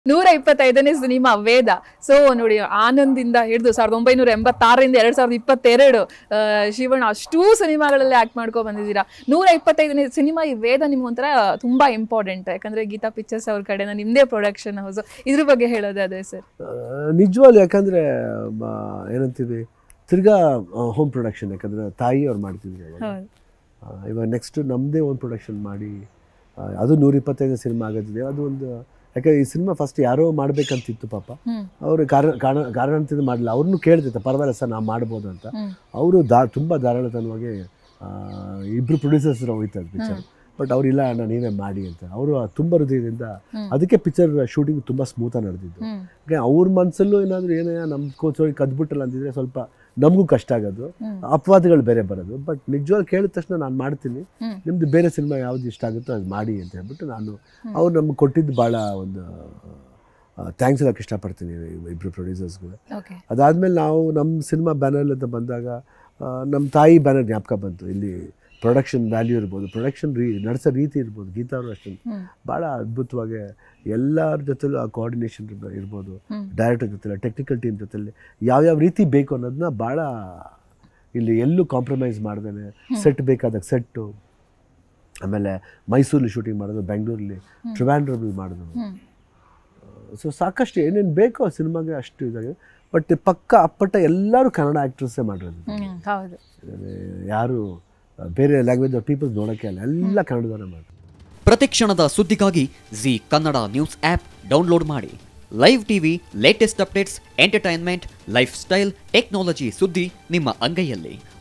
ನೂರ ಇಪ್ಪತ್ತೈದನೇ ಸಿನಿಮಾ ವೇದ ಸೊ ನೋಡಿ ಆನಂದಿಂದ ಹಿಡಿದು ಸಾವಿರದ ಒಂಬೈನೂರ ಎಂಬತ್ತಾರರಿಂದ ಎರಡ್ ಸಾವಿರದ ಇಪ್ಪತ್ತೆರಡು ಆ, ಶಿವಣ್ಣ ಅಷ್ಟೂ ಸಿನಿಮಾಗಳಲ್ಲಿ ಆಕ್ಟ್ ಮಾಡ್ಕೊ ಬಂದಿದ್ದೀರಾ ನೂರ ಇಪ್ಪತ್ತೈದನೇ ಸಿನಿಮಾ ಈ ವೇದ ನಿಮ್ಗೆ ಒಂಥರ ತುಂಬಾ ಇಂಪಾರ್ಟೆಂಟ್ ಯಾಕಂದ್ರೆ ಗೀತಾ ಪಿಕ್ಚರ್ಸ್ ಅವ್ರ ಕಡೆನ ನಿಮ್ದೇ ಪ್ರೊಡಕ್ಷನ್ ಹೌಸ್ ಇದ್ರ ಬಗ್ಗೆ ಹೇಳೋದಾದ್ರೆ ಸರ್ ನಿಜವಾಗ್ಲು ಯಾಕಂದರೆ ಏನಂತೀವಿ ತಿರ್ಗಾ ಹೋಮ್ ಪ್ರೊಡಕ್ಷನ್ ಯಾಕಂದರೆ ತಾಯಿ ಅವ್ರು ಮಾಡ್ತಿದ್ರು ಅವಾಗ. ಹೌದು ಆ, ಇವಾಗ ನೆಕ್ಸ್ಟ್ ನಮ್ಮದೇ ಒಂದು ಪ್ರೊಡಕ್ಷನ್ ಮಾಡಿ ಆ, ಅದು ನೂರ ಇಪ್ಪತ್ತೈದು ಸಿನಿಮಾ ಆಗೋದಿದೆ ಅದು ಒಂದು ಯಾಕಂದ್ರೆ ಈ ಸಿನಿಮಾ ಫಸ್ಟ್ ಯಾರೋ ಮಾಡ್ಬೇಕಂತಿತ್ತು ಪಾಪ ಹ್ಮ್ ಅವರು ಕಾರಣ ಕಾರಣ ಕಾರಣಾಂತರದಿಂದ ಮಾಡಲಿಲ್ಲ ಅವ್ರನ್ನೂ ಕೇಳ್ತಿದ್ದೆ ಪರವಾಗಿಲ್ಲ ಸರ್ ನಾವು ಮಾಡ್ಬೋದು ಅಂತ ಹ್ಮ್ ಅವರು ದಾ ತುಂಬ ಧಾರಾಳತನವಾಗಿ ಆ, ಇಬ್ರು ಪ್ರೊಡ್ಯೂಸರ್ಸ್ ಹೋಯ್ತಾರೆ ಪಿಕ್ಚರ್ ಬಟ್ ಅವ್ರಿಲ್ಲ ಅಣ್ಣ ನೀವೇ ಮಾಡಿ ಅಂತ ಅವರು ತುಂಬ ಹೃದಯದಿಂದ ಹ್ಮ್. ಅದಕ್ಕೆ ಪಿಕ್ಚರ್ ಶೂಟಿಂಗ್ ತುಂಬ ಸ್ಮೂತಾಗಿ ನಡೆದಿದ್ದು ಹ್ಮ್ ಯಾಕೆ ಅವ್ರ ಮನಸ್ಸಲ್ಲೂ ಏನಾದರೂ ಏನೋ ನಮ್ಮ ಕೋಚೋಗಿ ಕದ್ಬಿಟ್ಟಲ್ಲ ಅಂತಿದ್ರೆ ಸ್ವಲ್ಪ ನಮಗೂ ಕಷ್ಟ ಆಗೋದು ಹ್ಮ್ ಅಪವಾದಗಳು ಬೇರೆ ಬರೋದು ಬಟ್ ನಿಜವಾಗ್ಲೂ ಕೇಳಿದ ತಕ್ಷಣ ನಾನು ಮಾಡ್ತೀನಿ ಹ್ಮ್. ನಿಮ್ದು ಬೇರೆ ಸಿನಿಮಾ ಯಾವ್ದು ಇಷ್ಟ ಆಗುತ್ತೋ ಅದು ಮಾಡಿ ಅಂತ ಹೇಳ್ಬಿಟ್ಟು ನಾನು ಅವ್ರು ನಮ್ಗೆ ಕೊಟ್ಟಿದ್ದು ಭಾಳ ಒಂದು ಥ್ಯಾಂಕ್ಸ್ ಹೇಳೋಕೆ ಇಷ್ಟಪಡ್ತೀನಿ ಇಬ್ಬರು ಪ್ರೊಡ್ಯೂಸರ್ಸ್ಗೂ ಓಕೆ ಅದಾದಮೇಲೆ ನಾವು ನಮ್ಮ ಸಿನಿಮಾ ಬ್ಯಾನರ್ ಅಂತ ಬಂದಾಗ ಆ, ನಮ್ಮ ತಾಯಿ ಬ್ಯಾನರ್ ಜ್ಞಾಪಕ ಬಂತು ಇಲ್ಲಿ ಪ್ರೊಡಕ್ಷನ್ ವ್ಯಾಲ್ಯೂ ಇರ್ಬೋದು ಪ್ರೊಡಕ್ಷನ್ ರೀ ನಡೆಸೋ ರೀತಿ ಇರ್ಬೋದು ಗೀತಾ ಅವರು ಅಷ್ಟೇ ಹ್ಮ್ ಭಾಳ ಅದ್ಭುತವಾಗಿ ಎಲ್ಲರ ಜೊತೆಲೂ ಆ ಕೋಆರ್ಡಿನೇಷನ್ ಇರ್ಬೋದು ಹ್ಮ್ ಡೈರೆಕ್ಟರ್ ಜೊತೆಲಿ ಟೆಕ್ನಿಕಲ್ ಟೀಮ್ ಜೊತೆಲಿ ಯಾವ್ಯಾವ ರೀತಿ ಬೇಕು ಅನ್ನೋದನ್ನ ಭಾಳ ಇಲ್ಲಿ ಎಲ್ಲೂ ಕಾಂಪ್ರಮೈಸ್ ಮಾಡ್ದೇನೆ ಸೆಟ್ ಬೇಕಾದಾಗ ಸೆಟ್ಟು ಆಮೇಲೆ ಮೈಸೂರಲ್ಲಿ ಶೂಟಿಂಗ್ ಮಾಡೋದು ಬೆಂಗಳೂರಲ್ಲಿ ಟ್ರಿವ್ಯಾಂಡ್ರಲ್ಲಿ ಮಾಡೋದು ಹ್ಮ್ ಸೊ ಸಾಕಷ್ಟು ಏನೇನು ಬೇಕೋ ಸಿನಿಮಾಗೆ ಅಷ್ಟು ಇದಾಗಿದೆ ಬಟ್ ಪಕ್ಕ ಅಪ್ಪಟ್ಟ ಎಲ್ಲರೂ ಕನ್ನಡ ಆ್ಯಕ್ಟ್ರಸ್ಸೇ ಮಾಡಿರೋದು ಹ್ಮ್ ಹೌದು ಇದಾರೆ ಯಾರು ಬೇರೆ ಲ್ಯಾಂಗ್ವೇಜ್ ಪೀಪಲ್ಸ್ ನೋಡೋಕ್ಕೆ ಅಲ್ಲ ಎಲ್ಲ ಕನ್ನಡದವರೇ ಮಾಡಿ ಪ್ರತಿಕ್ಷಣದ ಸುದ್ದಿಗಾಗಿ Zee Kannada news app download ಮಾಡಿ live TV latest updates entertainment lifestyle technology ಸುದ್ದಿ ನಿಮ್ಮ ಅಂಗೈಯಲ್ಲಿ